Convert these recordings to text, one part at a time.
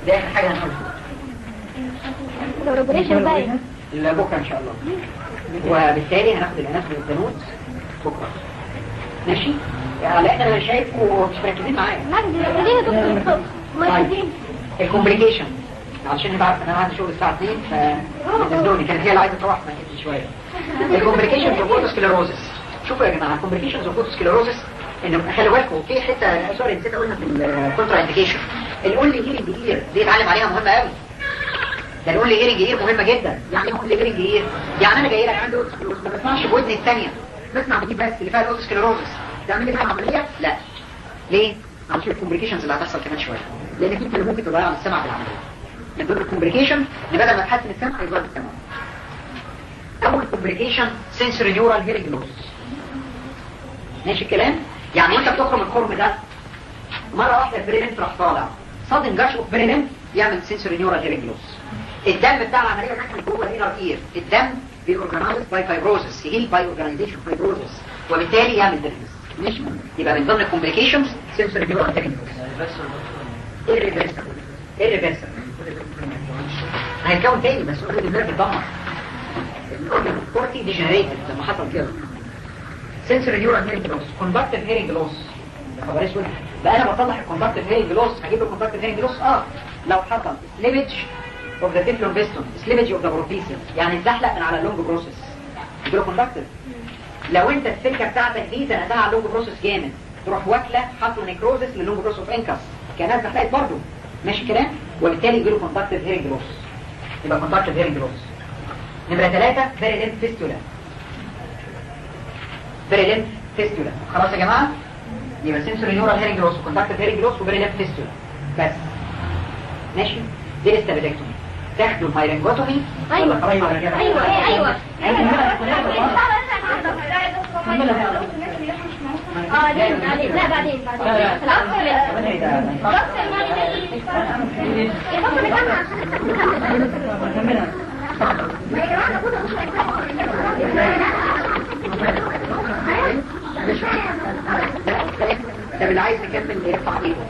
دي اخر حاجه هنقولها لو ريجوليشن بقى لا بكره ان شاء الله وبالتالي هناخد الاناتومي والبنوت بكره ماشي يعني لان انا شايفكم مش مركزين معايا ليه يا دكتور مركزين الكومبليكيشن عشان نبقى عارف ان انا عندي شغل الساعه 2 فنزلوني كانت هي اللي عايزه تروح ما شويه الكومبليكيشن في فوتوسكليروزس شوفوا يا جماعه الكومبليكيشن في فوتوسكليروزس ان خلي بالكم في حته سوري نسيت اقولها في الكونترا انديكيشن الاونلي هيرنج اير دي اتعلم عليها مهمه قوي ده الاونلي هيرنج اير مهمه جدا يعني ايه اونلي هيرنج اير يعني انا جاي لك عندي اوتوسكليروزس ما بسمعش بودني الثانيه بسمع بدي بس اللي فيها الاوتوسكليروزس تعمل لي فيها عمليه لا ليه عشان الكومبليكيشنز اللي هتحصل كمان شويه لان في اللي ممكن تضيع السمع في العمليه من ضمن الكومبليكيشن ان بدل ما تحسن السمع يضرب السمع اول كومبليكيشن سنسوري نيورال هيرنج لوس ماشي الكلام يعني وانت بتخرم الخرم ده مره واحده البريلنت راح طالع صادم جاش اوف بريلنت يعمل سنسوري نيورال هيرنج لوس الدم بتاع العمليه دخل جوه الانر اير الدم بيورجنايز باي فايبروزس هيل باي اورجانيزيشن فايبروزس وبالتالي يعمل ديفنس ماشي يبقى من ضمن الكومبليكيشنز سنسوري نيورال هيرنج لوس irreversible irreversible هيتكون تاني بس اوريدي النيرف اتدمر الكورتي ديجنريتد لما حصل كده سنسوري نيورال هيرنج لوس كوندكتيف هيرنج لوس خبر اسود بقى انا بصلح الكوندكتيف هيرنج لوس هجيب الكوندكتيف هيرنج لوس اه لو حصل سليبج اوف ذا تيفلون بيستون سليبج اوف ذا بروفيسيوم يعني اتزحلق من على اللونج بروسيس يجيله كوندكتيف لو انت السلكه بتاعتك دي زنقتها على اللونج بروسيس جامد تروح واكله حاصل نيكروزس للونج بروسيس اوف انكس كانها اتزحلقت برضه ماشي الكلام وبالتالي يجيله كوندكتيف هيرنج لوس يبقى كوندكتيف هيرنج لوس نمرة ثلاثة بريلنت فيستولا بريلنت فيستولا خلاص يا جماعة يبقى سنسوري نيورال هيرنج لوس وكونتاكتيف هيرنج لوس وبريلنت فيستولا بس ماشي دي الاستابيلكتومي تاخدوا المايرنجوتومي ايوه ايوه ايوه اه ليه بعدين لا بعدين بعدين طب اللي عايز نكمل يرفع ايده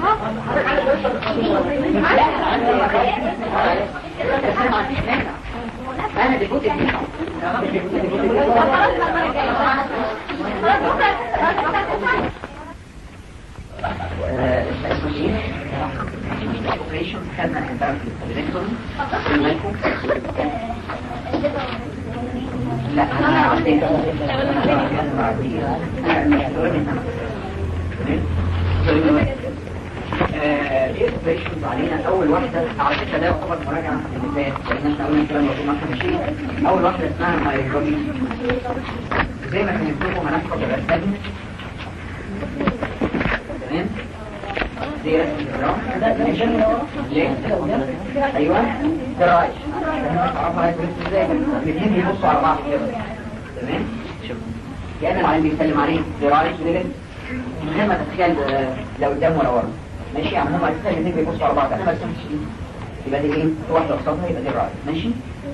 بس انا ما عنديش مانع انا ديفوت اوبريشن خدنا انترنت الكتروني لا انا عندي ايه اوبريشنز علينا اول واحده على فكره ده يعتبر مراجعه اللي فات لان احنا قلنا الكلام ده ما ماشيين اول واحده اسمها مايجروبي زي ما كان لكم هنحفظ الرسائل تمام دي رسم الجرام ايوه دراج عرفها هيكون ازاي الاثنين بيبصوا على بعض كده تمام شوف كأن العين بيتكلم عليه دراج وليلت من غير ما تتخيل لا قدام ولا ورا ماشي يعني هم اساسا الاثنين بيبصوا على بعض انا ما رسمتش دي يبقى دي ايه واحده قصادها يبقى دي الراي ماشي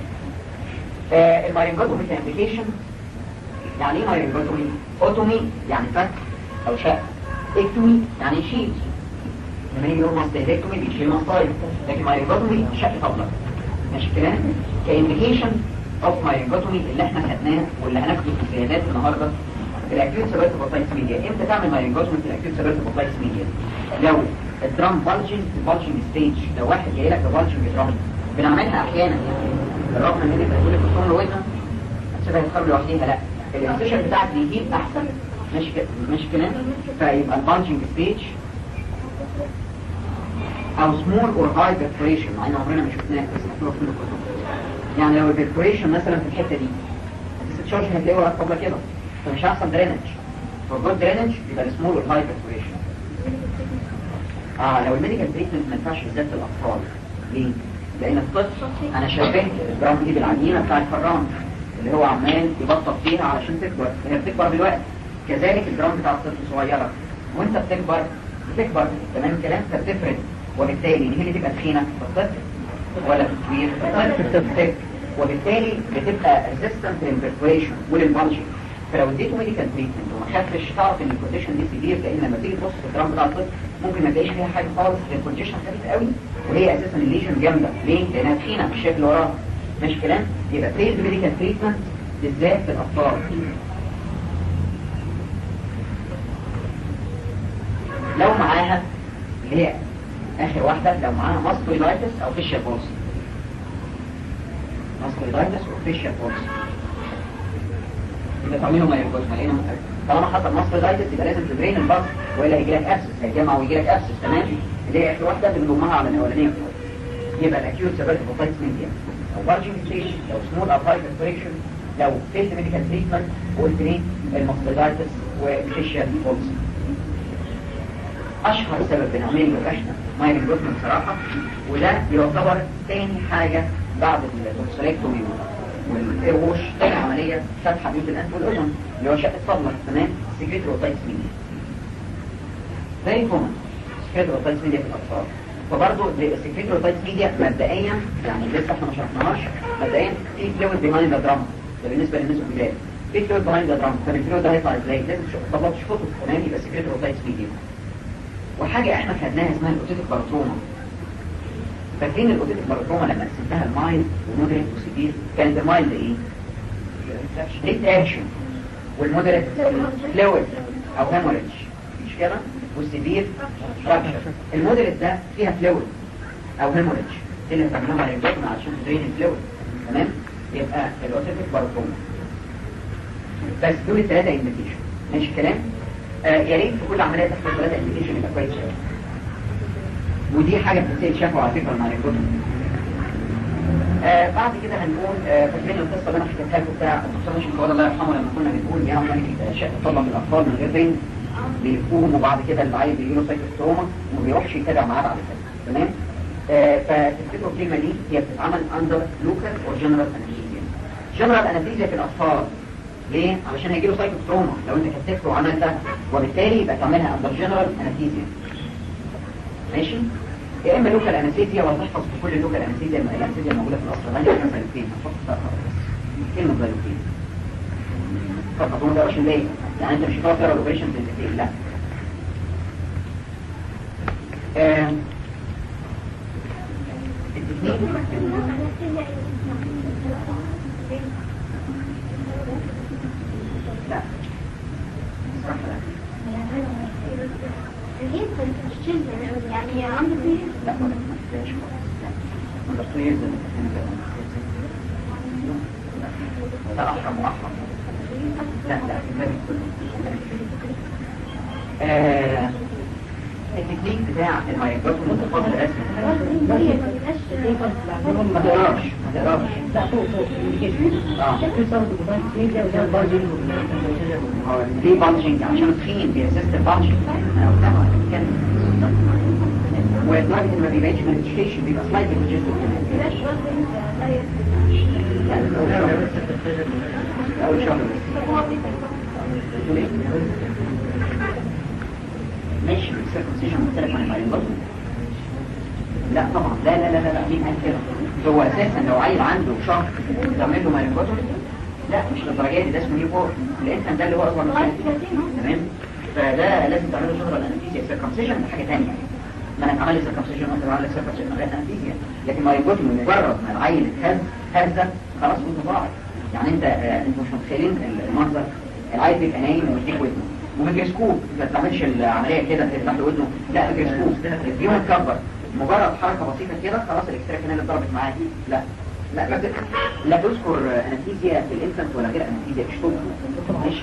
آه المايرنجوتومي كامبليكيشن يعني ايه مايرنجوتومي اوتومي يعني فتح او شق اكتومي يعني يشيل لما يجي يقول ماستهدكتومي بيشيل مصايب لكن مايرنجوتومي شق طبلة ماشي الكلام كانديكيشن اوف مايرنجوتومي اللي احنا خدناه واللي هناخده في الزيادات النهارده الاكيوت سيرفيس بوتايتس ميديا امتى تعمل مايرنجوتومي في الاكيوت سيرفيس بوتايتس ميديا لو الدرام بالجنج في بالجنج ستيج لو واحد جاي لك ببالجنج درام بنعملها احيانا بالرغم ان انت بتقول لك الصوره لوينها هتسيبها تتخرج لوحدها لا الانسيشن بتاعك بيجيب احسن ماشي كده ماشي كده فيبقى البالجنج ستيج او سمول اور هاي برفوريشن مع ان عمرنا ما شفناها بس مكتوبه في الكتب يعني لو البرفوريشن مثلا في الحته دي الديسشارج هتلاقيه ورا قبل كده فمش هيحصل درينج فالجود درينج يبقى السمول اور هاي برفوريشن اه لو الميديكال تريتمنت ما ينفعش بالذات في الاطفال ليه؟ لان الطفل انا شايفاه الجرام دي بالعجينه بتاع الفران اللي هو عمال يبطط فيها علشان تكبر هي بتكبر بالوقت كذلك الجرام بتاع الطفل صغيره وانت بتكبر بتكبر تمام الكلام فبتفرد وبالتالي دي اللي تبقى تخينه في الطفل ولا في الكبير بتفرد وبالتالي بتبقى ريزيستنت للبرفوريشن وللبلجنج فلو اديته ميديكال تريتمنت وما خدتش تعرف ان الكونديشن دي سيفير لان لما تيجي تبص في الجرام بتاع الطفل ممكن ما تلاقيش فيها حاجه خالص غير كونديشن خفيف قوي وهي اساسا الليجن جامده ليه؟ لانها تخينه مش شايف اللي وراها ماشي كلام؟ يبقى بريد ميديكال تريتمنت بالذات في الاطفال لو معاها اللي هي اخر واحده لو معاها ماسكولايتس او فيشيال بولس ماسكولايتس او فيشيال بولس يبقى تعملوا ما يرجوش لقينا طالما حصل ماسكولايتس يبقى لازم تدرين الباص والا هيجي لك ابسس هيجمع ويجي لك ابسس تمام اللي هي اخر واحده بنضمها على الاولانيه يبقى الاكيوت سيرفيكال اوتايتس ميديا لو بارجنج فيشن لو سمول ابرايت اسبريشن لو فيلد ميديكال تريتمنت قلت ليه الماسكولايتس وفيشيال بولس اشهر سبب بنعمل له كشف مايل جوتن بصراحه وده يعتبر تاني حاجه بعد التوكسيلكتومي والوش تاني عمليه فتح بيوت الانف والاذن اللي هو شق الصدمه تمام سكريت روتايتس ميديا زي كومن سكريت روتايتس ميديا في الاطفال فبرضه السكريت روتايتس ميديا مبدئيا يعني لسه احنا ما شرحناهاش مبدئيا في فلويد بيهايند ذا درام ده بالنسبه للناس الجداد في فلويد بيهايند ذا درام فالفلويد ده هيطلع ازاي؟ لازم تطلع تشوفه تمام يبقى سكريت روتايتس ميديا وحاجة احنا خدناها اسمها الاوتيتك بارتروما فاكرين الاوتيتك بارتروما لما قسمتها المايل ومودريت وسيفير كانت المايل ايه؟ ريت اكشن والمودريت فلويد او هيموريدج مش كده؟ والسيفير فراكشر المودريت ده فيها فلويد او هيموريدج دي اللي بتعملوها على الجسم عشان تدرين الفلويد تمام؟ يبقى الاوتيتك بارتروما بس دول الثلاثة انديكيشن ماشي الكلام؟ آه يا ريت في كل عمليه تحصل ثلاثه انديكيشن يبقى كويس قوي ودي حاجه بتتسال شافوا على فكره مع الكتب آه بعد كده هنقول آه فاكرين القصه اللي انا حكيتها لكم بتاع الدكتور مش الفؤاد الله يرحمه لما كنا بنقول يا ملك شاف طلب من الاطفال من غير بين بيلفوهم وبعد كده العيل بيجي له سايكوستروما وما بيروحش يتابع معاه بعد كده تمام آه فتفتكروا الكلمه دي هي بتتعمل اندر لوكال اور جنرال انستيزيا جنرال انستيزيا في الاطفال ليه؟ علشان هيجي له سايكوستروما لو انت كتبته وعملتها وبالتالي يبقى تعملها اندر جنرال انستيزيا ماشي؟ يا اما لوكال انستيزيا ولا تحفظ في كل لوكال انستيزيا الانستيزيا الموجوده في الاصل غاليه مثلا زالوكين هتحط كلمه زالوكين فقط ما تقراش ليه؟ يعني انت مش هتعرف تقرا الاوبريشن في لا آه. لا صراحة لا يعني عنده فيه لا ما تلاقيش خالص لا ما تلاقيش زي ما كنت لا أحرم وأحرم لا لا الباب آه التكنيك بتاع المايكروس المتفضل رسمي ما تقراش ما تقراش اه دي بانجينج عشان تخين دي اساس البانجينج انا قلتها كان ودرجة ما بيبقاش من الشيش بيبقى سلايد الجسم أول شهر ماشي السيركمسيشن مختلف عن المايوباث لا طبعا لا لا لا لا لا مين قال كده هو اساسا لو عيل عنده شهر تعمل له مايوباث لا مش للدرجه دي ده اسمه نيو بورن الانسان ده اللي هو اصغر من سنه تمام فده لازم تعمل له شهر الانستيزيا السيركمسيشن ده حاجه ثانيه ما انا اتعمل لي سيركمسيشن وانت عمل لك سيركمسيشن من غير انستيزيا لكن مايوباث مجرد ما العيل اتهز هزه خلاص انت ضاعت يعني انت آه انتوا مش متخيلين المنظر العيل بيبقى نايم ويديك ودنه وميكروسكوب ما تعملش العمليه كده تفتح له ودنه لا ميكروسكوب اليوم اتكبر مجرد حركه بسيطه كده خلاص الاكسترا كانال اتضربت معاك لا لا لا لا تذكر انستيزيا في الانفانت ولا غير انستيزيا مش طب ماشي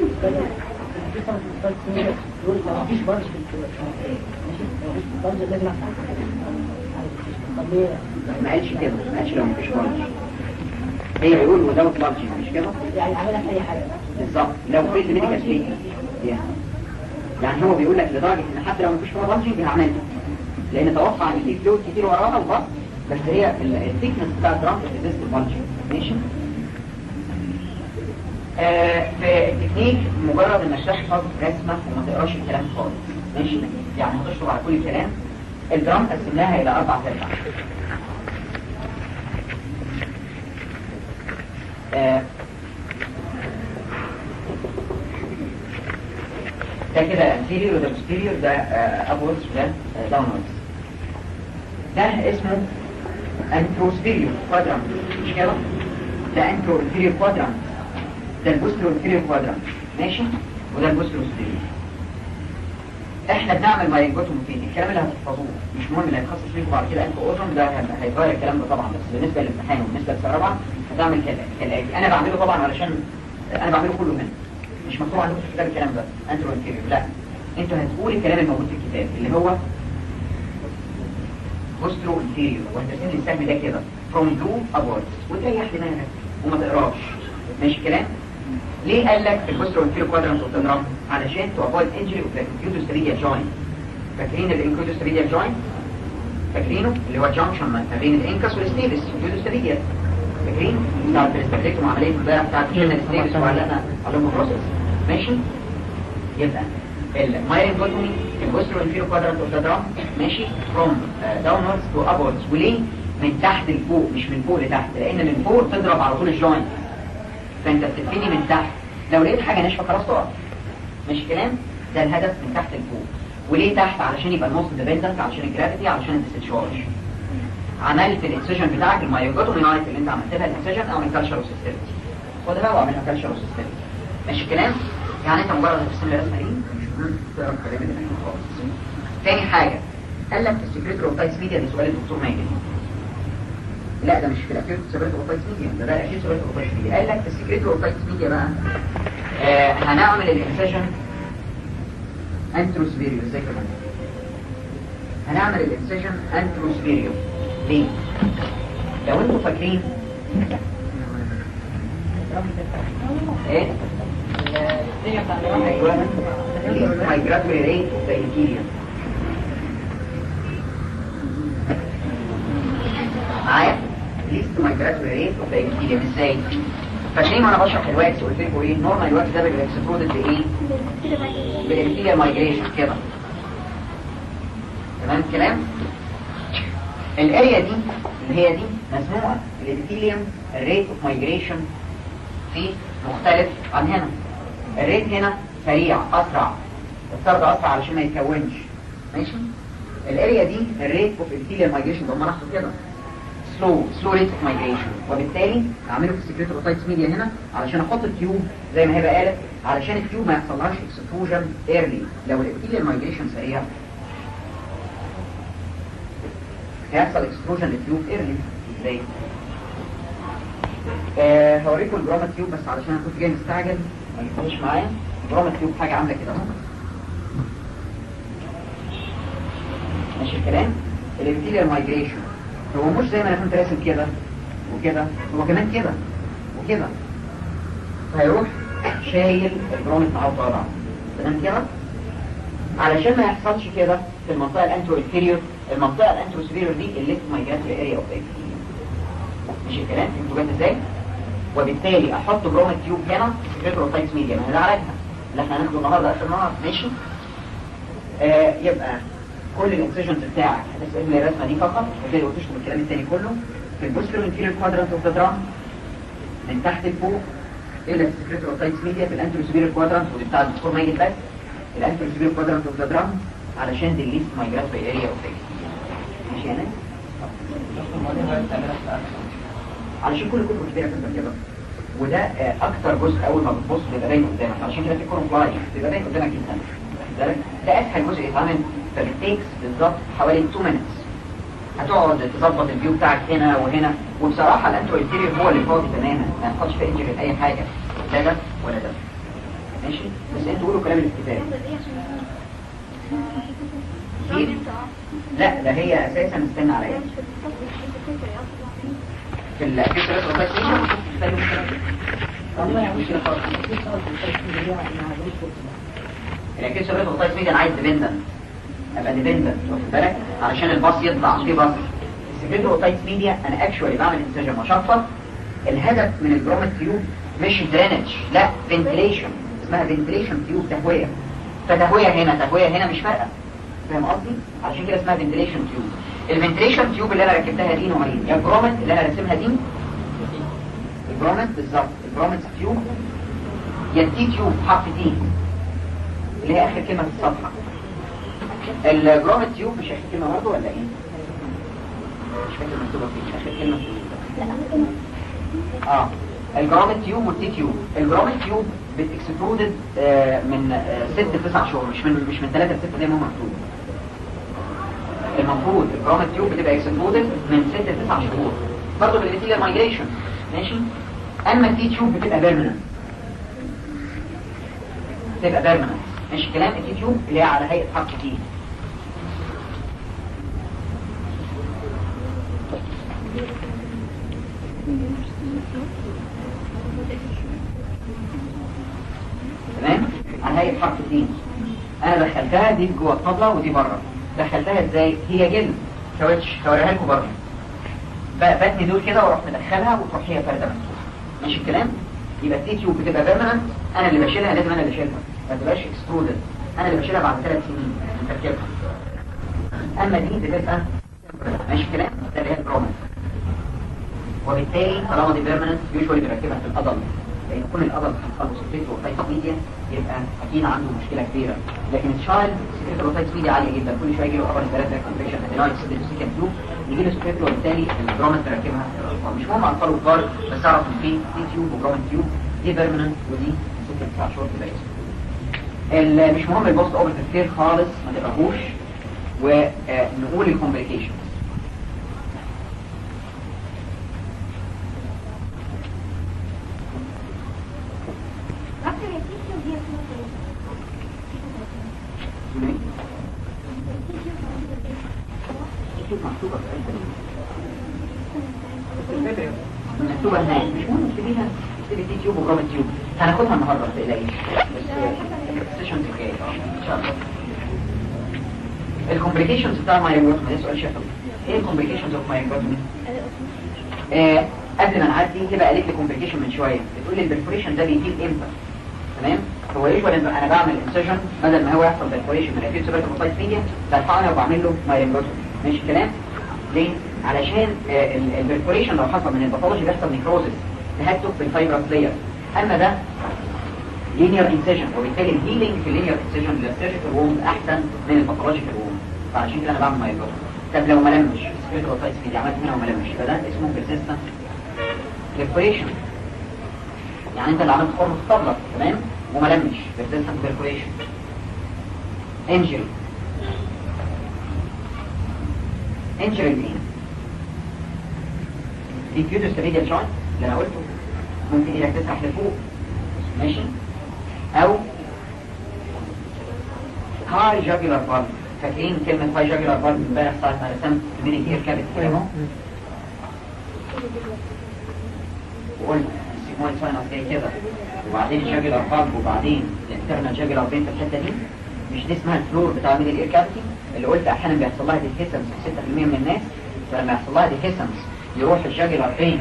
ما قالش كده ما قالش لو مفيش بارج هي بيقول وزاوت بارج مش كده يعني عملها في اي حاجه بالظبط لو في الميديكال ستيت يعني هو بيقول لك لدرجه ان حتى لو مفيش فيها بارجنج هعملها لان توقع ان في فلويد كتير وراها وبس بس هي الثيكنس بتاع الدرام ريزيست البارجنج ماشي آه في التكنيك مجرد انك تحفظ رسمه وما تقراش الكلام خالص ماشي يعني هتشرب على كل كلام الدرام قسمناها الى اربع ارباع آه ده كده anterior وده posterior ده uh, upwards وده uh, downwards ده اسمه انتروسبيريور كوادرانت مش كده ده انترو انفيريور كوادرانت ده البوسترو انفيريور كوادرانت ماشي وده البوسترو سبيريور احنا بنعمل ماينجوتوم فين الكلام اللي هتحفظوه مش مهم اللي هيتخصص فيكم بعد كده انتوا اوزن ده هيغير الكلام ده طبعا بس بالنسبه للامتحان وبالنسبه للسنه الرابعه هتعمل كده كالاتي انا بعمله طبعا علشان انا بعمله كله هنا مش مكتوب عندكم في الكتاب الكلام ده انترو انفيريور لا انتوا هتقولوا الكلام الموجود في الكتاب اللي هو بوسترو انفيريور وهترسم لي السهم ده كده from blue upwards وتريح دماغك وما تقراش ماشي الكلام ليه قال لك البوسترو انفيريور كوادرانت اوف ذا علشان تو افويد انجري اوف ذا انكيوتوستريديال جوينت فاكرين الانكيوتوستريديال جوينت فاكرينه اللي هو الجانكشن ما بين الانكس والستيبس انكيوتوستريديال فاكرين بتاع الاستريكتوم عمليه امبارح بتاعت الجنة الستيبس وعلقنا عليهم بروسيس ماشي يبقى المايرنجوتومي البوسترو انفيريور كوادرانت اوف ذا ماشي from uh, downwards to upwards وليه من تحت لفوق مش من فوق لتحت لان من فوق تضرب على طول الجوينت فانت بتبتدي من تحت لو لقيت حاجه ناشفه خلاص تقف مش كلام ده الهدف من تحت لفوق وليه تحت علشان يبقى النص ديبندنت علشان الجرافيتي علشان الديستشارج عملت الانسجن بتاعك المايوجوتومي نايت اللي انت عملتها الانسجن او من كالشر سيستمتي خدها واعملها كالشر سيستمتي ماشي الكلام يعني انت مجرد ترسم لي رسمه دي مش مهم تقرا الكلام اللي تحت خالص تاني حاجه قال لك السكريتور اوف تايس ميديا ده سؤال الدكتور ماجد لا ده مش في الاكيد سكريتور اوف تايس ميديا ده ده اكيد سكريتور اوف تايس ميديا قال لك السكريتور اوف تايس ميديا بقى آه هنعمل الانسجن انتروسبيريو ازاي كمان هنعمل الانسجن انتروسبيريو ليه لو انتوا فاكرين ايه ايوه مايجراتوري ريت اوف ذا انتيريور معايا ليست مايجراتوري ريت اوف ذا انتيريور ازاي فاكرين وانا بشرح الواكس قلت لكم ايه نورمال الواكس ده بيبقى اكسبلودد بايه بالانتيريور مايجريشن كده تمام الكلام الاريا دي اللي هي دي مسموعه الابيثيليوم الريت اوف مايجريشن فيه مختلف عن هنا الريت هنا سريع اسرع الطرد اسرع علشان ما يتكونش ماشي الاريا دي الريت اوف ابيثيليوم مايجريشن ده هم لاحظوا كده سلو سلو ريت اوف مايجريشن وبالتالي اعمله في السكريتور اوتايتس ميديا هنا علشان احط التيوب زي ما هي بقى قالت علشان التيوب ما يحصلهاش اكسبوجن ايرلي لو الابيثيليوم مايجريشن سريع هيحصل اكسبوجن للتيوب ايرلي ازاي آه هوريكم الجراما تيوب بس علشان انا كنت جاي مستعجل ما يكونش معايا جراما تيوب حاجه عامله كده اهو ماشي الكلام الابيثيليال مايجريشن هو مش زي ما انا كنت راسم كده وكده هو كمان كده وكده هيروح شايل الجرامت معاه طالع تمام كده علشان ما يحصلش كده في المنطقه الانترو انفيريور المنطقه الانترو سوبيريور دي الليفت مايجراتوري اريا اوف ابيثيليوم ماشي الكلام انتوا جد ازاي وبالتالي احط جرام تيوب هنا سكريتوروتايتس ميديا ما هي ده علاجها اللي احنا هناخده النهارده اخر النهار ماشي آه يبقى كل الانسيجنز بتاعك هتسال لي الرسمه دي فقط وزي ما تشطب الكلام الثاني كله في البوستر انفيريور كوادرانت اوف ذا درام من تحت لفوق الى السكريتوروتايتس ميديا في الانترو سوبيريور كوادرانت ودي بتاع الدكتور ماجد بس الانترو سوبيريور كوادرانت اوف ذا درام علشان دي الليست مايجراتوري اريا اوف ماشي يا ناس علشان كل كتب كبيرة تبقى كده وده آه، اكتر جزء اول ما بتبص بيبقى باين قدامك علشان كده في كورن فلاي بيبقى باين قدامك جدا واخد بالك؟ ده اسهل جزء يتعمل فبتيكس بالظبط حوالي 2 minutes هتقعد تظبط الفيو بتاعك هنا وهنا وبصراحه الانترو انتيريور هو اللي فاضي تماما ما يحصلش فيه انجري اي حاجه لا ده ولا ده ماشي بس انتوا قولوا كلام الكتاب كتير لا ده هي اساسا استنى عليا في الكيس الكيس الريتروتايز ميديا انا عايز ديبندنت ابقى ديبندنت واخد بالك علشان الباص يطلع في باص الريتروتايز ميديا انا اكشوالي بعمل انسجن مشفط الهدف من الجرومت تيوب مش درينج لا فنتليشن اسمها فنتليشن تيوب تهويه فتهويه هنا تهويه هنا مش فارقه فاهم قصدي عشان كده اسمها فنتليشن تيوب الفنتليشن تيوب اللي انا ركبتها دي نوعين يا الجرومت اللي انا راسمها دي الجرومت بالظبط الجرومت تيوب يا التي تيوب حرف تي اللي هي اخر كلمه في الصفحه الجرومت تيوب مش اخر كلمه برضه ولا ايه مش فاكر مكتوبه فين اخر كلمه في اه الجرام تيوب والتي تيوب الجرام تيوب بتكسكلودد آه من آه ست لتسع شهور مش من مش من ثلاثه لسته زي ما هو مكتوب المفروض الجرام تيوب بتبقى اكسكلودد من ست لتسع شهور برضه بالانتيجر مايجريشن ماشي اما التي تيوب بتبقى بيرمننت تبقى بيرمننت ماشي الكلام التي تيوب اللي هي على هيئه حرف تي تمام على هيئه حرف تي انا دخلتها دي جوه الطبله ودي بره دخلتها ازاي هي جلد كاوتش هوريها لكم بره بتني دول كده واروح مدخلها وتروح هي فرده مفتوحه ماشي الكلام يبقى التي تيوب بتبقى بيرمننت انا اللي بشيلها لازم انا اللي اشيلها ما تبقاش اكسترودد انا اللي بشيلها بعد ثلاث سنين من تركيبها اما دي بتبقى ماشي الكلام ده اللي هي البرومنت وبالتالي طالما دي بيرمننت يوجوالي بنركبها في القدم لان كل القدم حصل له سكريت وفايت ميديا يبقى اكيد عنده مشكله كبيره لكن الشايلد سكريت وفايت ميديا عاليه جدا كل شويه يجي له خبر ثلاثه كونفكشن ادينايت سيكن تيوب يجي له سكريت وبالتالي البرومنت تركبها في الاطفال مش مهم اطفال وكبار بس اعرف ان في دي تيوب وبرومنت تيوب دي بيرمننت ودي سكن تسع شهور تبقى ال- مش مهم البوست اوبرتيف كير خالص ما تقراهوش ونقول الكومبليكيشن دكتور يا تيتي ودي اسمها شوف مكتوبة في أي كلمة. مكتوبة هناك مش مهم تكتبيها تكتبي دي تيوب وجرام تيوب هناخدها النهاردة ما تقلقيش بس السيشن الجاي ان شاء الله الكومبليكيشنز بتاع المايوجوتومي ده سؤال شفوي ايه الكومبليكيشنز اوف مايوجوتومي آه قبل ما نعدي هبه قالت لي كومبليكيشن من شويه بتقول لي البرفوريشن ده بيجيب امتى تمام هو يجوز ان انا بعمل انسجن بدل ما هو يحصل بالفوريشن من الاكيوت سيرفيكال ميديا بلحقه انا وبعمل له مايوجوتومي ماشي الكلام ليه علشان آه البرفوريشن لو حصل من الباثولوجي بيحصل نيكروزس تهتك بالفايبرس لاير اما ده لينير انسيجن وبالتالي الهيلينج في اللينير انسيجن للسيرجيكال ووند احسن من الباثولوجيكال ووند فعشان كده انا بعمل مايوجوتومي طب لو ما لمش سبيريتوال سايتس دي عملت منها وما لمش يبقى ده اسمه بيرسيستنت برفوريشن يعني انت اللي عملت خرم في الطبلة تمام وما لمش بيرسيستنت برفوريشن انجري انجري مين في كيوتس ريديال جوينت اللي انا قلته ممكن ايدك تسرح لفوق ماشي او هاي جاجولار بالب فاكرين كلمة هاي جاجولار بالب امبارح ساعة ما رسمت ميني اير كابت كده اهو وقلت السيجمويد ساينس جاي كده وبعدين جاجولار بالب وبعدين الانترنال جاجولار بين في الحتة دي مش دي اسمها الفلور بتاع ميدل اير كافيتي اللي قلت احيانا بيحصل لها ديفيسنس في 6% من الناس فلما يحصل لها ديفيسنس يروح الجاجولار بين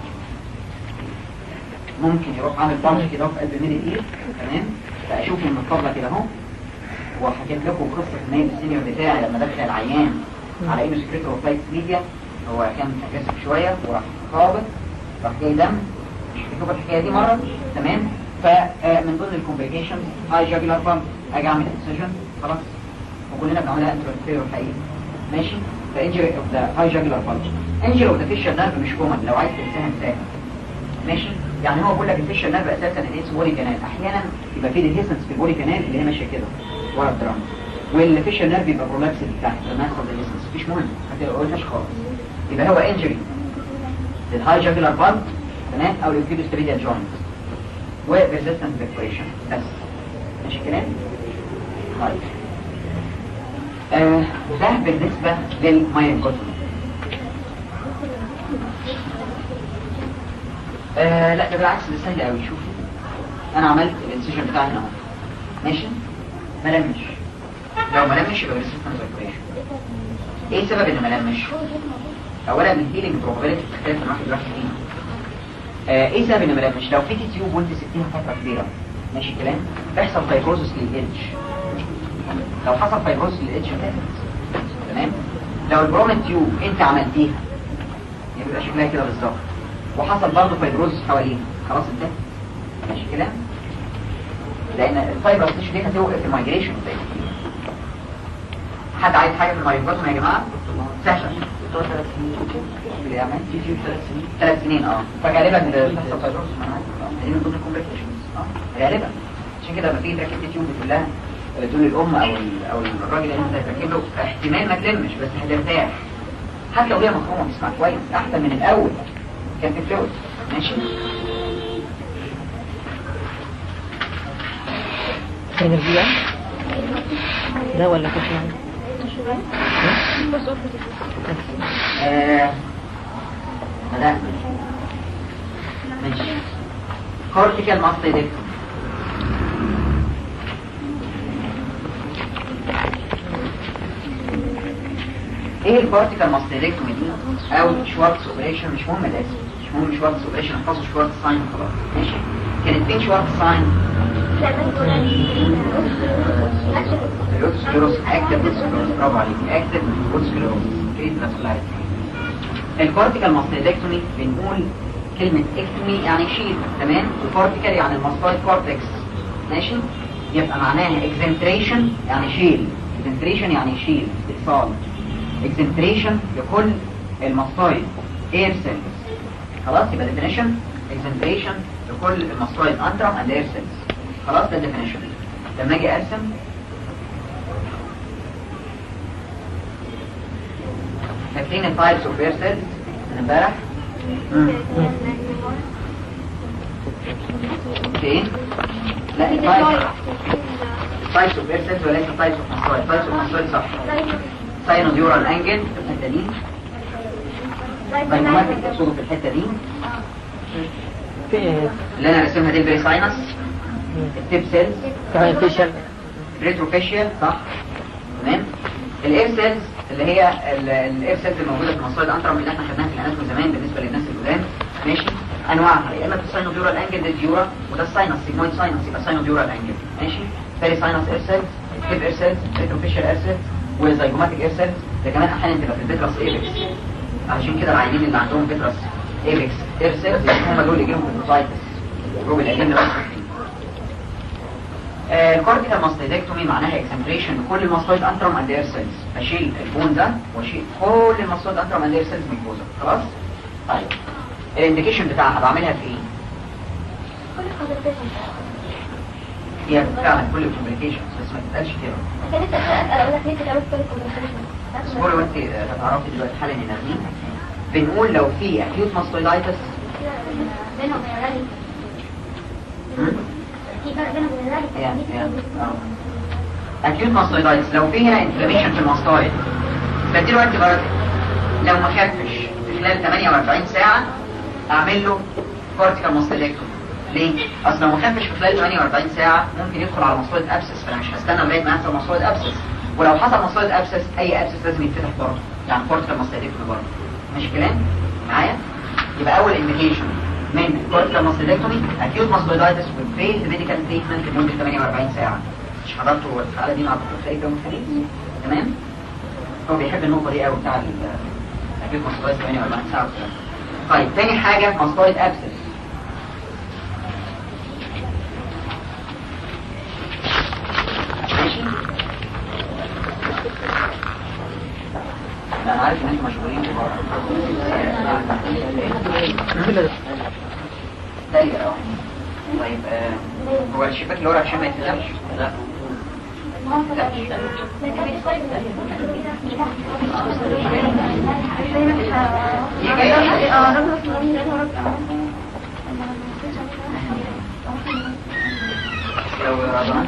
ممكن يروح عامل بانش كده في قلب الميدل اير تمام فاشوف من الطبلة كده اهو وحكيت لكم قصة النايب السينيور بتاعي لما دخل العيان على انه سكريتور فلايت ميديا هو كان اجريسيف شوية وراح خابط راح جاي دم مش لكم الحكاية دي مرة تمام فمن ضمن الكومبليكيشن هاي جاجولار بامب اجي اعمل انسجن خلاص وكلنا بنعملها انترفيرور حقيقي ماشي فانجري اوف ذا هاي جاجولار بامب انجري اوف ذا فيشر نيرف مش كومن لو عايز تنساها انساها ماشي يعني هو بيقول لك الفيشر نيرف اساسا الانس بولي كانال احيانا يبقى في ديهيسنس في البولي كانال اللي هي ماشيه كده ورا الدرام والفيشر نيرف يبقى برولابس تحت لما يحصل ديهيسنس مفيش مهم ما تقولهاش خالص يبقى هو انجري للهاي جاجولار بامب تمام او الكيبستريديال جوينت وريزيستنت ديكوريشن بس ماشي الكلام طيب آه ده بالنسبه للمايوكوتومي آه لا ده بالعكس ده سهل قوي شوف انا عملت الانسيشن بتاعي هنا اهو ماشي ما لمش لو ما لمش يبقى ريزيستنت ديكوريشن ايه سبب انه ما لمش اولا الهيلينج بروبابيلتي بتختلف من واحد لواحد فينا آه ايه سبب انه ما لمش لو في تي تيوب وانت سبتيها فتره كبيره ماشي الكلام بيحصل فايبروزس للإيدج لو حصل فايبروزس للإيدج هتقفل تمام لو البرومن تيوب انت عملتيها يبقى شكلها كده بالظبط وحصل برضه فايبروزس حواليها خلاص انتهى ماشي الكلام لان الفايبرس مش دي هتوقف المايجريشن زي حد عايز حاجه في المايجريشن يا جماعه سهله بتوع ثلاث سنين بيعمل في في ثلاث سنين ثلاث سنين اه فغالبا بتحصل فايبروز ما انا عارف اه دي من ضمن الكومبليكيشنز اه غالبا عشان كده لما تيجي تركب تيوب بتقول لها تقول للام او ال- او الراجل اللي انت هتركب له احتمال ما تلمش بس هترتاح حتى لو هي مفهومه بيسمع كويس احسن من الاول كان في فلوس ماشي كان الربيع ده ولا كنت يعني آه، بدأنا ماشي كورتيكال ماستيدكتومي ايه الكورتيكال ماستيدكتومي دي او شوارتز اوبريشن مش مهم الاسم مش مهم شوارتز اوبريشن احفظوا شوارتز ساين خلاص ماشي كانت فين شوارتز ساين الروتسكليروس اكتف روتسكليروس برافو عليك اكتف روتسكليروس كريت فاسكولاريتي الكورتيكال ماستيدكتومي بنقول كلمة اكتومي يعني شيل تمام وكورتيكال يعني الماستويد كورتكس ماشي يبقى معناها اكزنتريشن يعني شيل اكزنتريشن يعني شيل استئصال اكزنتريشن لكل الماستويد اير سيلز خلاص يبقى definition اكزنتريشن لكل الماستويد انترم اند اير سيلز خلاص ده definition لما اجي ارسم فاكرين التايبس اوف اير سيلز من امبارح فين لا التايبس التايبس اوف اير سيلز وليس التايبس اوف ماستويد التايبس اوف ماستويد صح ساينوديورال انجل في الحته دي بايوماتيك تقصده في الحته دي في ايه اللي انا رسمها دي البري ساينس التيب سيلز كمان في شل ريتروفيشيال صح تمام الاير سيلز اللي هي ال- الاير سيلز الموجوده في المصايد انترم اللي احنا خدناها في الاناتومي زمان بالنسبه للناس القدام ماشي انواعها يا اما في الساينوديورال انجل ده الديورا وده الساينس سيجمويد ساينس يبقى ساينوديورال انجل ماشي بيري ساينس اير سيلز تيب اير سيلز ريتروفيشيال اير سيلز وزيجوماتيك اير سيلز ده كمان احيانا تبقى في الفيترس ايبكس عشان كده العيانين اللي عندهم فيترس ايبكس اير سيلز هم دول اللي جيهم فيتروسايتس روب الاجنبي بس الكورتيكال ماستيدكتومي معناها اكسنتريشن لكل الماستويد انترم اند اير سيلز اشيل البون ده واشيل كل الماستويد انترم اند اير سيلز من الجوزة خلاص طيب الانديكيشن بتاعها بعملها في ايه هي فعلا كل الكوميونيكيشنز بس ما تتقالش كده اصبري وانت هتعرفي دلوقتي حالا نرمين بنقول لو في اكيوت ماستويدايتس اكيوت ماستويدايتس لو في هنا انفلاميشن في الماستويد بديله انتي بايوتيك لو ما خفش في خلال 48 ساعه اعمل له كورتيكال ماستيدكتومي ليه؟ اصل لو ما خفش في خلال 48 ساعه ممكن يدخل على ماستويد ابسس فانا مش هستنى لغايه ما يحصل ماستويد ابسس ولو حصل ماستويد ابسس اي ابسس لازم يتفتح برضه يعني كورتيكال ماستيدكتومي برضه ماشي الكلام؟ معايا؟ يبقى اول انديكيشن من كورتيكال ماستيدكتومي اكيوت ماستويدايتس والفيل ميديكال تريتمنت لمده 48 ساعه مش حضرتوا الحلقه دي مع الدكتور سعيد يوم الخميس تمام؟ هو بيحب النقطه دي قوي بتاع اكيوت ماستويدايتس 48 ساعه وكده. طيب تاني حاجه ماستويد ابسس ماشي لا، انا عارف ان انتوا مشغولين ضيق اه طيب آه، هو الشباك اللي ورا عشان ما يتفتحش لا لو رضعان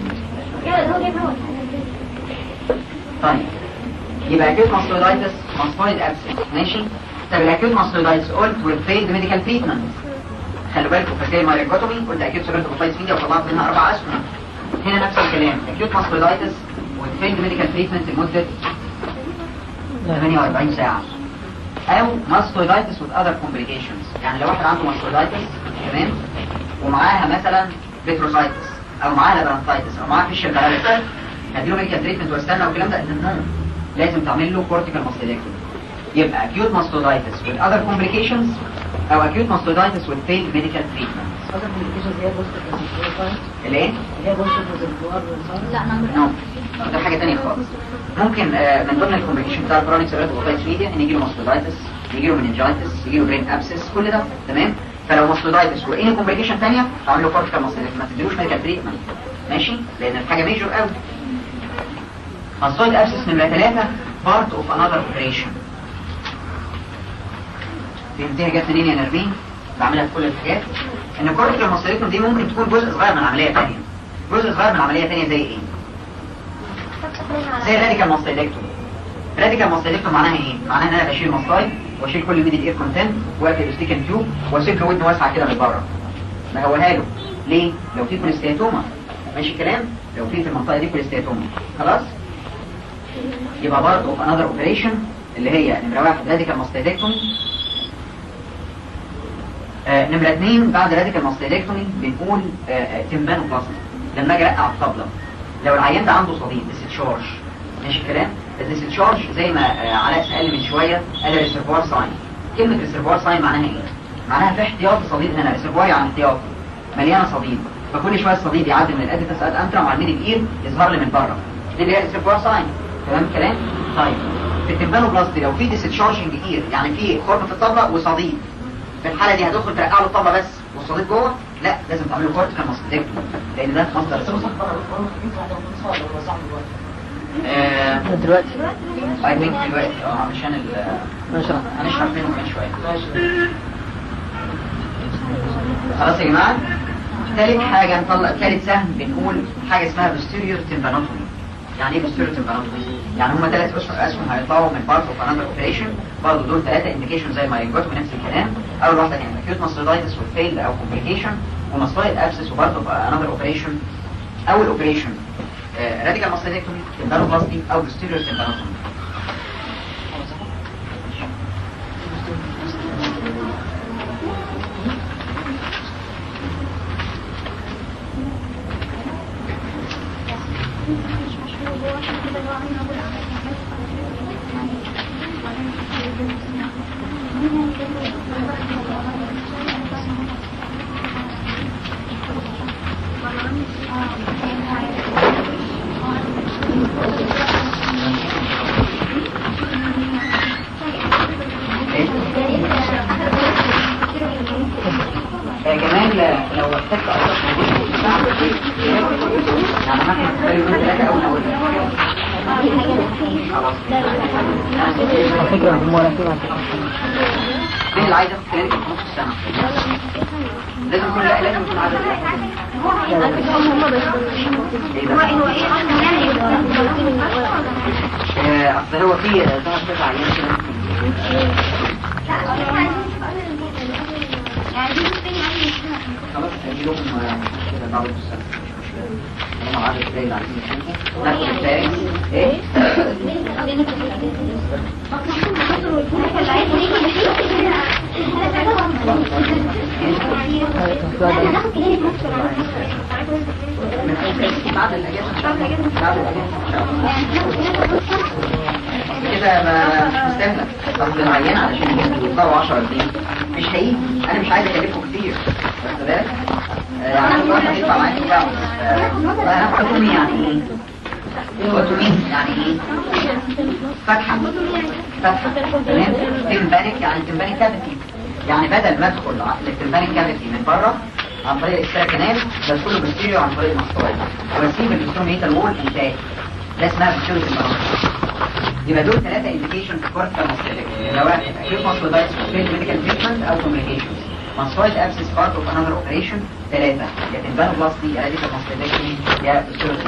طيب يبقى اكيوت ماستويدايتس ماستويد ابسنت ماشي طب الاكيوت ماستويدايتس قلت والفيلد ميديكال تريتمنت خلي بالكم فاكرين مايريكوتومي قلت اكيوت سيرنتوفايتس فيديا وطلعت منها اربع اسهم هنا نفس الكلام اكيوت ماستويدايتس والفيلد ميديكال تريتمنت لمده 48 ساعه او ماستويدايتس with other complications يعني لو واحد عنده ماستويدايتس تمام ومعاها مثلا فيتروسايتس او معاها لابرانثايتس او معاها فيشل باراليسيس هديله ميديكال تريتمنت واستنى والكلام ده نو لازم تعمل له كورتيكال ماستويدكتومي يبقى acute mastoiditis with other complications او acute mastoiditis with failed medical treatment هذا الكومبليكيشنز هي بوست ريزرفوار الايه؟ هي بوست ريزرفوار لا نمبر نو ده حاجه ثانيه خالص ممكن آه، من ضمن الكومبليكيشن بتاع الكرونيك سيرات اوتايتس ميديا ان يجي له ماستودايتس يجي له مننجايتس يجي له برين ابسس كل ده تمام فلو ماستودايتس واي كومبليكيشن ثانيه اعمل له كورتيكال ماستودايتس ما تديلوش ميديكال تريتمنت ماشي لان الحاجه ميجور قوي ماستويد ابسس نمره ثلاثه بارت اوف انذر اوبريشن فهمتها جت منين يا نرمين بعملها في كل الحاجات ان الكورتيكال ماستودايتس دي ممكن تكون جزء صغير من عمليه ثانيه جزء صغير من عمليه ثانيه زي ايه زي الراديكال ماستيدكتومي راديكال ماستيدكتومي معناها ايه معناها ان انا بشيل ماستاي واشيل كل ميدل اير كونتنت واقفل الستيكن تيوب واسيب له ودن واسعه كده من بره بهوها له ليه لو في كوليستياتوما ماشي الكلام لو في في المنطقه دي كوليستياتوما خلاص يبقى برضه انذر اوبريشن اللي هي نمره واحد راديكال ماستيدكتومي آه نمرة اتنين بعد راديكال ماستيدكتومي بنقول آه آه تمبانوبلاستي لما اجي ارقع الطبلة لو العيان ده عنده صديد ديستشارج ماشي الكلام الديستشارج زي ما آه علاء سأل من شوية قال ريسيرفوار ساين كلمة ريسيرفوار ساين معناها ايه؟ معناها في احتياطي صديد هنا ريسيرفوار يعني احتياطي مليانة صديد فكل شوية الصديد يعدي من الاديتس اد انترم على الميدل اير يظهر لي من بره دي اللي هي ريسيرفوار ساين تمام الكلام؟ طيب في التمبانوبلاستي لو في ديستشارجنج اير يعني في خرم في الطبلة وصديد في الحالة دي هتدخل ترقع له الطبلة بس والصديد جوه لا لازم تعمله كورتيكال ماستيدكتومي لان ده مصدر الصديد آه دلوقتي I think دلوقتي اه علشان ال نشرح هنشرح منه كمان شوية خلاص يا جماعة ثالث حاجة نطلع ثالث سهم بنقول حاجة اسمها posterior tympanotomy يعني ايه posterior tympanotomy؟ يعني هما ثلاث اسهم اسهم هيطلعوا من part of another operation برضه دول ثلاثة indication زي ما ينجوتوا نفس الكلام أول واحدة كانت acute mastoiditis والfailed أو complication وmastoid abscess وبرضه another operation أول operation آه، radical mastectomy tympanoplasty أو posterior tympanotomy يا جمال لو احتجت اصلا يعني مثلا تختاري من ثلاثة أول أول خلاص على فكرة هم ولا في واحد مين اللي عايز ياخد كلينيك في نص السنة؟ لازم يكون لا لازم يكون عدد ايه ده؟ آه، اصل هو في آه، ظهر كذا عيان كده خلاص هجي لهم آه، كده بعد السنة مش مشكلة هم عدد قليل عايزين يشوفوا ناخد الثاني ايه؟ بعد الاجازة ان شاء الله بعد الاجازة ان شاء الله كده ما مش مستاهله اصل العيان علشان يطلعوا 10 جنيه مش هيجي انا مش عايز اكلفه كتير واخد بالك آه، يعني كل واحد يدفع معايا بتاعه انا اوتومي يعني ايه اوتومي يعني ايه فتحه فتحه تمام تمبانيك يعني تمبانيك كافيتي يعني بدل ما ادخل على التمبانيك كافيتي من بره عن طريق الاكسترا كانال بدخله بالستيريو عن طريق المستوى واسيب الاستروميتال وول انتاج ده اسمها بكتيريا المرض يبقى دول ثلاثة انديكيشن في كورتيكال ماستيدكتومي لو واحد acute mastoiditis فيل ميديكال تريتمنت او كومبليكيشنز mastoid abscess part of another operation ثلاثة يا تمبانوبلاستي يا راديكال ماستيدكتومي يا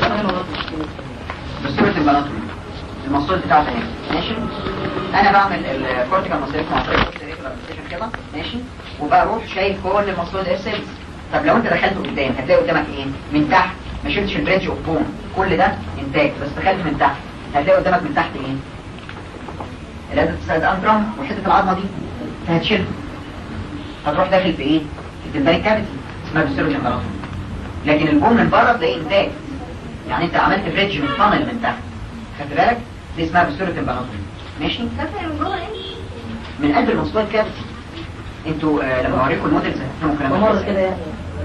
بستورة البانوتومي الماستويد بتاعته هنا ماشي انا بعمل الكورتيكال ماستيدكتومي عن طريق الكورتيكال كده ماشي وبروح شايف كل الماستويد اير سيلز طب لو انت دخلت قدام هتلاقي قدامك ايه من تحت ما شلتش البريدج اوف بون كل ده انتاج بس دخلت من تحت هتلاقي قدامك من تحت ايه الادة تساعد انترم وحته العظمه دي فهتشيلها هتروح داخل في ايه في التمبانيك كافيتي اسمها بيستيروجين باراتوم لكن البون من بره تلاقيه انتاج يعني انت عملت بريدج من فانل من تحت خدت بالك دي اسمها بيستيروجين باراتوم ماشي من قلب المستوى كافيتي انتوا آه لما اوريكم الموديلز هتفهموا الكلام ده مرة كويس. كده يعني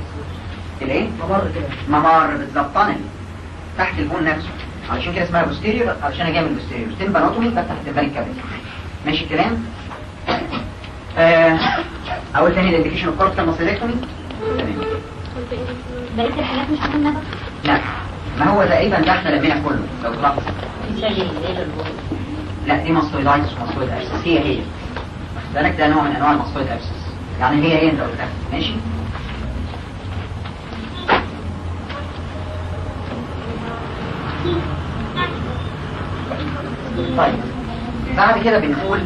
الايه ممر كده ممر بالظبط طنل تحت البون نفسه علشان كده اسمها بوستيريور علشان اجي من البوستيريور تمبانوتومي بفتح التمبانيك كافيتي ماشي الكلام آه، اقول تاني الانديكيشن اوف كورتيكال ماسيلكتومي تمام بقية الحاجات مش مهمة بقى لا ما هو تقريبا ده احنا لمينا كله لو تلاحظ لا دي ماستويدايتس وماستويد ابسس هي هي واخد بالك ده نوع من انواع الماستويد ابسس يعني هي هي انت قلتها ماشي طيب بعد كده بنقول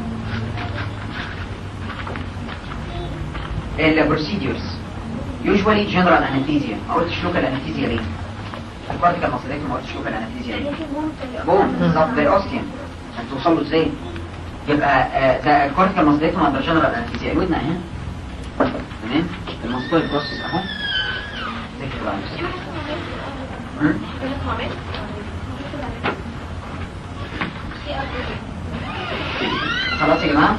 البروسيديورز usually general anesthesia ما قلتش local anesthesia ليه؟ الكورتيكال ماسيلكتومي ما قلتش local anesthesia ليه؟ بوم بالظبط زي الاوستيوم عشان توصل له ازاي يبقى آه، ده الكورتيكال ماسيلكتوم اندر جنرال انستيزيا الودن اهي تمام الماستويد بروسيس اهو زي كده بقى. مم؟ خلاص يا جماعه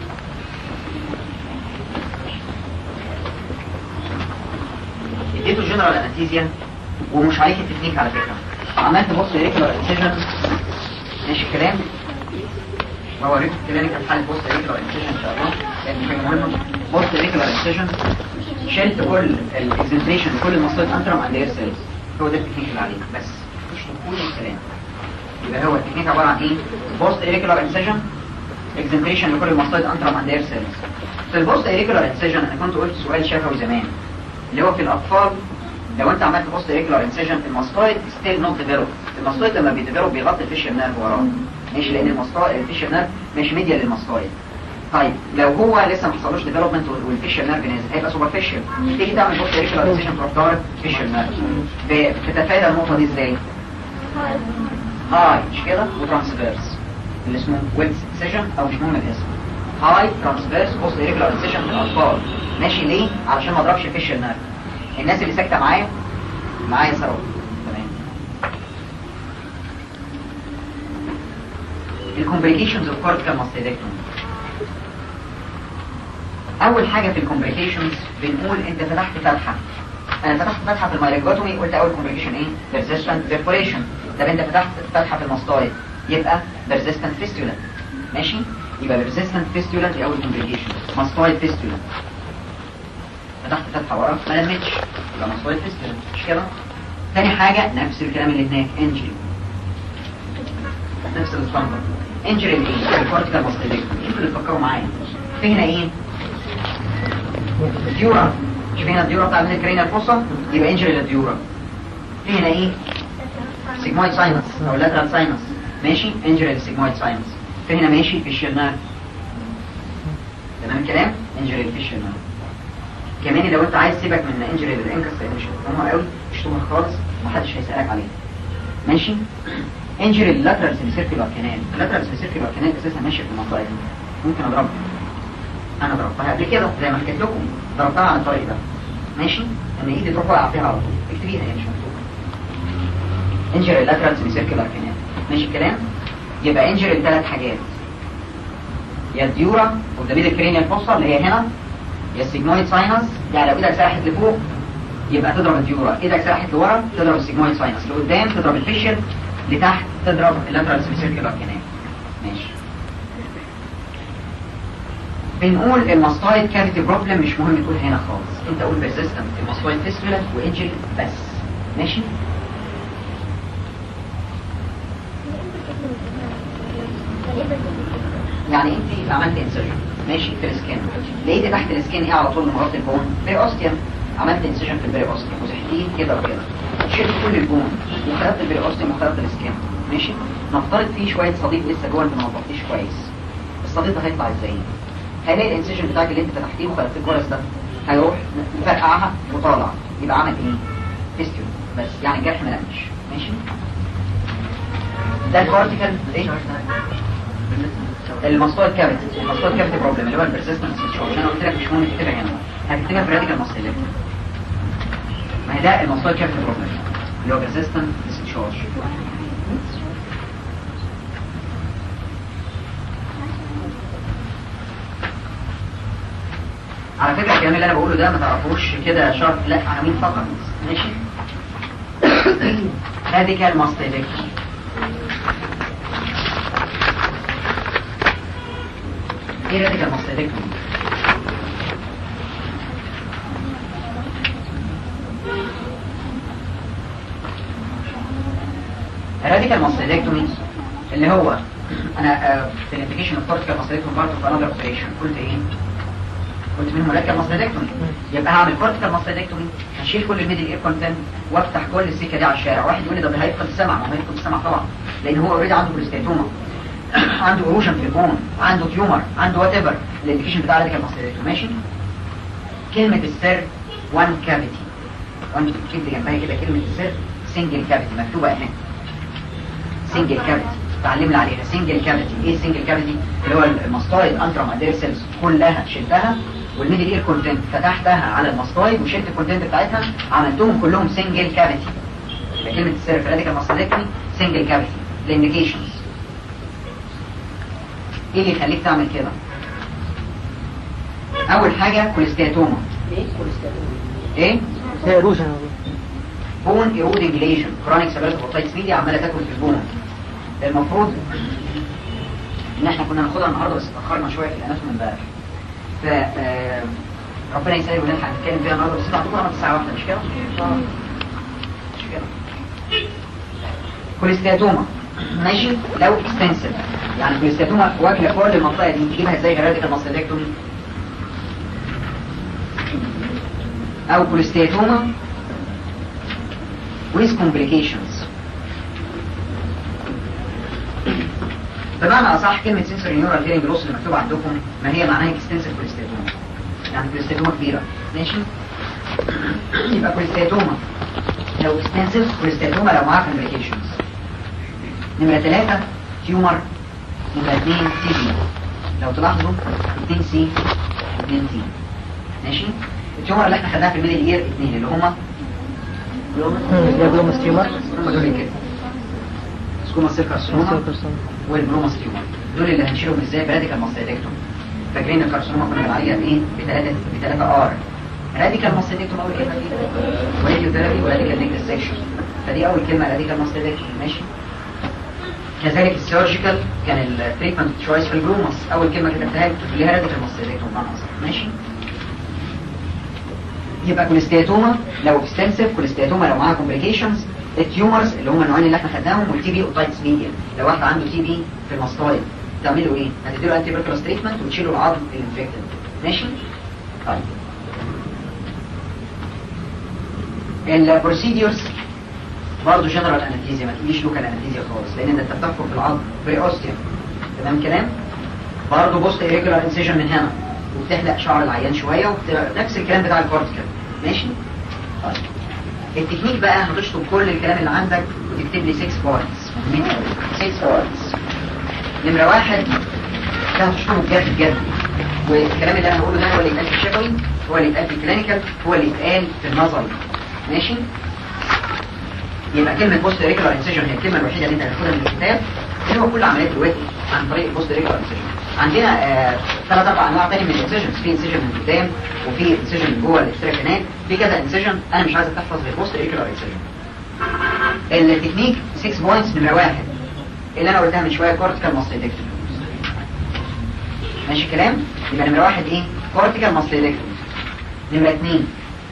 اديته جنرال انستيزيا ومش عليك التكنيك على فكره عملت بص ريكولار انسيجن ماشي الكلام بوريك كلينيكال حاله بوست ريكولار انسيجن ان شاء الله لان دي حاجه مهمه بوست ريكولار انسيجن شلت كل الاكزنتريشن كل المصايد انترم عند اير سيلز هو ده التكنيك اللي عليك بس مش كل الكلام يبقى هو التكنيك عباره عن ايه بوست ريكولار انسيجن اكزنتريشن لكل المصايد انترم عند اير سيلز في البوست ريكولار انسيجن انا كنت قلت سؤال شفوي زمان اللي هو في الاطفال لو انت عملت بوست ريكولار انسيجن الماستويد ستيل نوت ديفلوب الماستويد لما بيديفلوب بيغطي الفيشر نيرف وراه ماشي لان الماستويد الفيشر نيرف مش ميديا للماستويد طيب لو هو لسه ما حصلوش ديفلوبمنت والفيشر نيرف نازل هيبقى سوبرفيشال تيجي تعمل بوست ريكولار انسيجن تروح ضارب فيشر نيرف ب- بتتفادى النقطه دي ازاي؟ هاي مش كده وترانسفيرس اللي اسمه ويبس سيشن او مش مهم الاسم هاي ترانسفيرس بوست ريجولار سيشن في الاطفال ماشي ليه علشان ما اضربش فيش النيرف الناس اللي ساكته معايا معايا ثروت تمام الكومبليكيشنز اوف كورتيكال ماستيدكتومي اول حاجه في الكومبليكيشنز بنقول انت فتحت فتحه انا فتحت فتحه في المايلوجوتومي قلت اول كومبليكيشن ايه persistent perforation طب انت فتحت فتحه في الماستويد يبقى persistent fistula ماشي يبقى persistent fistula دي اول كومبليكيشن ماستويد fistula فتحت فتحه ورا ما لمتش يبقى ماستويد fistula مش كده تاني حاجه نفس الكلام اللي هناك انجري نفس الاسطمبة انجري الايه الكورتيكال ماستيدكتومي انتوا اللي تفكروا معايا في هنا ايه ديورا شوف هنا الديورا بتاع من الكرينال الفصة يبقى انجري للديورا في هنا ايه سيجمويد ساينس او لاترال ساينس ماشي انجري للسيجمويد ساينس في هنا ماشي في الشرنار تمام الكلام انجري في الشرنار كمان لو انت عايز سيبك من انجري للانكس لان مش مفهومها قوي مش تهمة خالص محدش هيسألك عليها ماشي انجري اللاترال سيمسيركيولار كانال اللاترال سيمسيركيولار كانال اساسا ماشي في المنطقه دي ممكن اضربها انا ضربتها قبل كده زي ما حكيت لكم ضربتها على الطريق ده ماشي ان ايدي تروح واقع فيها على طول اكتبيها هي مش مكتوبه انجري اللاترال سيمسيركيولار كانال ماشي الكلام يبقى انجري لثلاث حاجات يا الديورا قدام الكرينيال فوسا اللي هي هنا يا السيجمويد ساينس يعني لو ايدك سرحت لفوق يبقى تضرب الديورا ايدك سرحت لورا تضرب السيجمويد ساينس لقدام تضرب الفيشل لتحت تضرب اللاترال سيمسيركيولار كانال ماشي بنقول الماستويد كافيتي بروبلم مش مهم تقول هنا خالص انت قول بيرسيستنت الماستويد فيستولا وانجري بس ماشي يعني انت عملت انسجن ماشي في السكين لقيت تحت السكين ايه على طول مرات البون بري اوستيوم عملت انسجن في البري اوستيوم وزحتيه كده وكده شلت كل البون وخدت البري اوستيوم وخدت السكين ماشي نفترض فيه شويه صديد لسه جوه انت ما نظفتيش كويس الصديد ده هيطلع ازاي هلاقي الانسجن بتاعك اللي انت فتحتيه وخدت الجرس ده هيروح مفرقعها وطالع يبقى عمل ايه فيستيول بس يعني الجرح ما لمش ماشي ده الكورتيكال ايه الماستويد كافيتي الماستويد كافيتي بروبلم اللي هو البرسيستنس سيتويشن انا قلت لك مش مهم تكتبها هنا هتكتبها في راديكال ماستيليت ما هي ده الماستويد كافيتي بروبلم اللي هو برسيستنت سيتويشن على فكره الكلام اللي انا بقوله ده ما تعرفوش كده شرط لا عناوين فقط ماشي راديكال ماستيدكتومي ايه راديكال ماستيدكتومي الراديكال ماستيدكتومي اللي هو انا آه، في الابلكيشن اوف كورتيكال ماستيدكتومي بارت اوف انذر اوبريشن قلت ايه قلت منهم راديكال ماستيدكتومي يبقى هعمل كورتيكال ماستيدكتومي هشيل كل الميدل اير كونتنت وافتح كل السكه دي على الشارع واحد يقول لي ده هيفقد السمع ما هو هيفقد السمع طبعا لان هو اوريدي عنده كوليستاتوما عنده اروجن في البون عنده تيومر عنده وات ايفر الانديكيشن بتاع راديكال ماستيدكتومي ماشي كلمه السر وان كافيتي وان كتبت جنبها كده كلمه السر سنجل كافيتي مكتوبه هنا سنجل كافيتي تعلمنا عليها سنجل كافيتي ايه سنجل كافيتي اللي هو الماستويد انترا مادير سيلز كلها شلتها والميدل اير كونتنت فتحتها على الماستويد وشلت الكونتنت بتاعتها عملتهم كلهم سنجل كافيتي يبقى كلمه السر في راديكال ماستيدكتومي سنجل كافيتي الانديكيشنز ايه اللي يخليك تعمل كده اول حاجه كوليستاتوما ايه هي روشن بون ايرودنج ليجن كرونيك سبيرتو اوتايتس ميديا عماله تاكل في البون المفروض ان احنا كنا هناخدها النهارده بس اتاخرنا شويه في الاناتومي امبارح ف آه، ربنا يسهل ونلحق نتكلم فيها النهارده بس انتوا عندكم النهارده الساعه واحدة مش كده؟ مش كده كوليستاتوما ماشي لو اكستنسيف يعني كوليستاتوما واكله كل المنطقه دي تجيبها ازاي راديكال ماستيدكتومي او كوليستاتوما with complications بمعنى اصح كلمه سنسوري نيورال هيرنج لوس اللي مكتوبه عندكم ما هي معناها اكستنسيف كوليستاتوما يعني كوليستاتوما كبيره ماشي يبقى كوليستاتوما لو اكستنسيف كوليستاتوما لو معاها complications نمرة ثلاثة تيومر نمرة اثنين سي بي لو تلاحظوا اثنين سي اثنين تي ماشي التيومر اللي احنا خدناها في الميدل اير اثنين اللي هما جلوموس تيومر هما دول كده سكوما سيل كارسينوما والبروموس تيومر دول اللي هنشيلهم ازاي براديكال ماستيدكتوم فاكرين الكارسينوما كنا بنعالجها بايه؟ بثلاثة بثلاثة ار راديكال ماستيدكتوم اول كلمة دي وراديو ثيرابي وراديكال نيكل سيكشن فدي اول كلمة راديكال ماستيدكتوم ماشي كذلك السيرجيكال كان التريتمنت تشويس في الجلوموس اول كلمة كتبتها لك اللي هي راديكال ماستيدكتوم بمعنى اصح ماشي يبقى كوليستياتوما لو اكستنسيف كوليستياتوما لو معاها كومبليكيشنز التيومرز اللي هم النوعين اللي احنا خدناهم والتي بي اوتايتس ميديا لو واحد عنده تي بي في الماستويد تعملوا ايه؟ هتديله انتي بيركلوس تريتمنت وتشيلوا العظم الانفكتد ماشي؟ طيب البروسيديورز برضه جنرال انستيزيا ما تقوليش لوكال انستيزيا خالص لان انت بتحفر في العظم بري اوستيوم تمام كلام؟ برضه بوست irregular انسيجن من هنا وبتحلق شعر العيان شويه ونفس الكلام بتاع الكورتيكال ماشي؟ طيب التكنيك بقى هتشطب كل الكلام اللي عندك وتكتب لي 6 بوينتس 6 بوينتس نمرة واحد ده هتشطبه بجد بجد والكلام اللي انا هقوله ده هو اللي يتقال في الشفوي هو اللي يتقال في الكلينيكال هو اللي يتقال في النظري ماشي يبقى كلمة بوست ريجولار انسيجن هي الكلمة الوحيدة اللي انت هتاخدها من الكتاب اللي هو كل عمليات الوقت عن طريق البوست ريجولار انسيجن عندنا ثلاث اربع انواع تاني من الانسيجنز في انسيجن من قدام وفي انسيجن من جوه الاكسترا هناك في كذا انسيجن انا مش عايزك تحفظ غير بوست ريجولار انسيجن التكنيك 6 بوينتس نمرة واحد اللي انا قلتها من شويه كورتيكال ماستيدكتومي ماشي الكلام يبقى نمرة واحد ايه كورتيكال ماستيدكتومي نمرة اتنين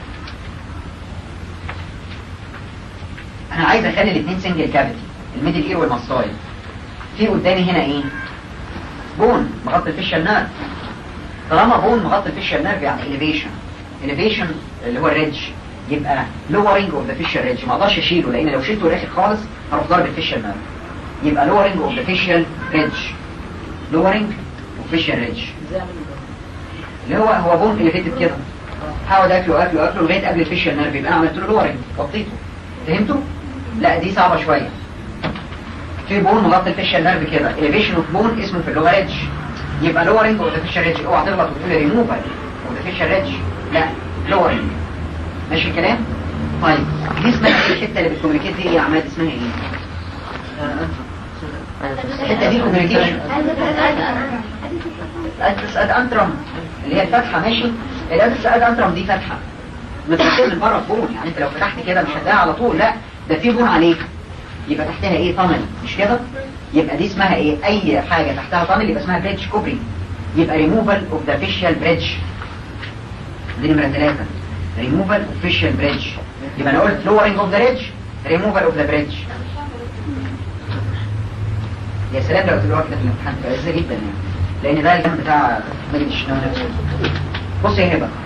انا عايز اخلي الاثنين سنجل كافيتي الميدل اير والماستويد في قدامي هنا ايه بون مغطي الفيشال نيرف طالما بون مغطي الفيشال نيرف يعني elevation elevation اللي هو الريدج يبقى lowering of the facial ridge ما اقدرش اشيله لان لو شلته الاخر خالص هروح ضارب الفيشال نيرف يبقى lowering of the facial ridge lowering of facial ridge اللي هو هو بون elevated كده هقعد اكله اكله اكله لغايه قبل الفيشال نيرف يبقى انا عملت له lowering غطيته فهمتوا؟ لا دي صعبه شويه في بون مغطي الفيشال نيرف كده elevation of bone اسمه في اللور ريدج يبقى lowering of the facial ridge اوعى تغلط وتقول removal of the facial ridge لا lowering ماشي الكلام؟ طيب دي اسمها ايه الحته اللي بتكوميونيكيت دي يا عماد اسمها ايه؟ الحته دي كوميونيكيشن اد انترم اللي هي الفتحه ماشي الادس ادانترم دي فتحه متركبه من بره البون يعني انت لو فتحت كده مش هتلاقيها على طول لا ده في بون عليه يبقى تحتها ايه طنل مش كده يبقى دي اسمها ايه اي حاجه تحتها طنل يبقى اسمها بريدج كوبري يبقى ريموفال اوف ذا فيشال بريدج دي نمره ثلاثه ريموفال اوف فيشال بريدج يبقى انا قلت لورنج اوف ذا ريدج ريموفال اوف ذا بريدج يا سلام لو تقولوها كده في الامتحان تبقى لذيذه جدا يعني لان ده الجنب بتاع مجد الشناوي نفسه بص يا هبه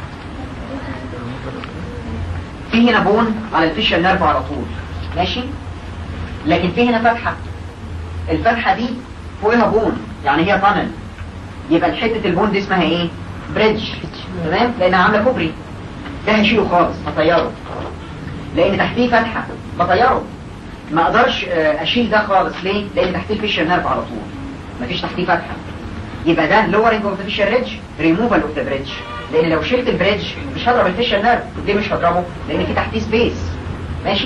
في هنا بون على الفيشال نيرف على طول ماشي لكن في هنا فتحه الفتحه دي فوقها بون يعني هي طنل يبقى حته البون دي اسمها ايه بريدج تمام لانها عامله كوبري ده هشيله خالص هطيره لان تحتيه فتحه بطيره ما اقدرش آه، اشيل ده خالص ليه لان تحتيه الفيشال نيرف على طول مفيش تحتيه فتحه يبقى ده لورنج اوف ذا فيشال ريدج ريموفال اوف ذا بريدج لان لو شلت البريدج مش هضرب الفيشال نيرف ليه مش هضربه لان في تحتيه سبيس ماشي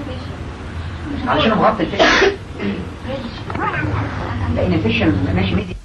علشان مغطي الفيشال لان الفيشال ماشي ميدي